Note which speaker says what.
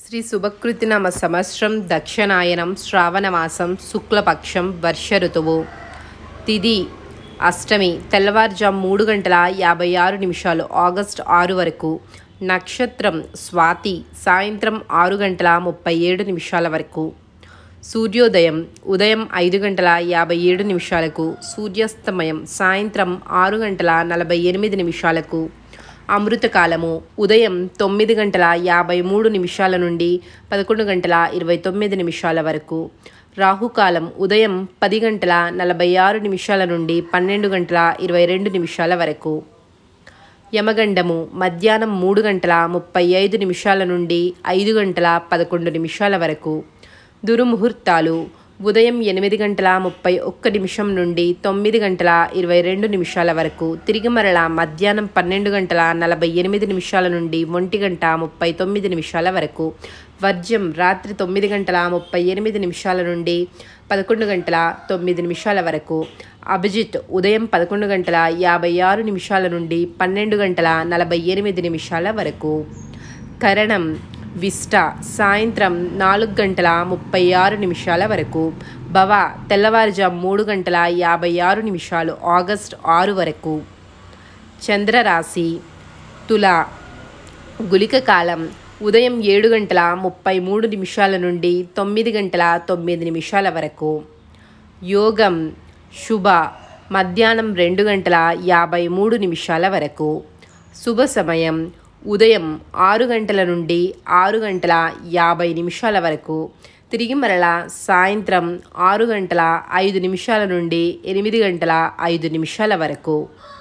Speaker 1: శ్రీ శుభకృతినామ సంవత్సరం దక్షిణాయనం శ్రావణమాసం శుక్లపక్షం వర్ష ఋతువు తిది అష్టమి తెల్లవారుజాము మూడు గంటల యాభై ఆరు నిమిషాలు ఆగస్ట్ ఆరు వరకు నక్షత్రం స్వాతి సాయంత్రం ఆరు గంటల ముప్పై ఏడు నిమిషాల వరకు సూర్యోదయం ఉదయం ఐదు గంటల యాభై ఏడు నిమిషాలకు సూర్యాస్తమయం సాయంత్రం ఆరు గంటల నలభై ఎనిమిది నిమిషాలకు అమృతకాలము ఉదయం తొమ్మిది గంటల యాభై మూడు నిమిషాల నుండి పదకొండు గంటల ఇరవై తొమ్మిది నిమిషాల వరకు రాహుకాలం ఉదయం పది గంటల నలభై ఆరు నిమిషాల నుండి పన్నెండు గంటల ఇరవై రెండు నిమిషాల వరకు యమగండము మధ్యాహ్నం మూడు గంటల ముప్పై ఐదు నిమిషాల నుండి ఐదు గంటల పదకొండు నిమిషాల వరకు దుర్ముహూర్తాలు ఉదయం ఎనిమిది గంటల ముప్పై ఒక్క నిమిషం నుండి తొమ్మిది గంటల ఇరవై రెండు నిమిషాల వరకు తిరిగి మరల మధ్యాహ్నం పన్నెండు గంటల నలభై ఎనిమిది నిమిషాల నుండి ఒంటి గంట ముప్పై తొమ్మిది నిమిషాల వరకు వర్జ్యం రాత్రి తొమ్మిది గంటల ముప్పై ఎనిమిది నిమిషాల నుండి పదకొండు గంటల తొమ్మిది నిమిషాల వరకు అభిజిత్ ఉదయం పదకొండు గంటల యాభై ఆరు నిమిషాల నుండి పన్నెండు గంటల నలభై ఎనిమిది నిమిషాల వరకు కరణం విస్ట సాయంత్రం నాలుగు గంటల ముప్పై ఆరు నిమిషాల వరకు భవ తెల్లవారుజాము మూడు గంటల యాభై ఆరు నిమిషాలు ఆగస్ట్ ఆరు వరకు చంద్రరాశి తుల గులిక కాలం ఉదయం ఏడు గంటల ముప్పై మూడు నిమిషాల నుండి తొమ్మిది గంటల తొమ్మిది నిమిషాల వరకు యోగం శుభ మధ్యాహ్నం రెండు గంటల యాభై మూడు నిమిషాల వరకు శుభ సమయం ఉదయం ఆరు గంటల నుండి ఆరు గంటల యాభై నిమిషాల వరకు తిరిగి మరల సాయంత్రం ఆరు గంటల ఐదు నిమిషాల నుండి ఎనిమిది గంటల ఐదు నిమిషాల వరకు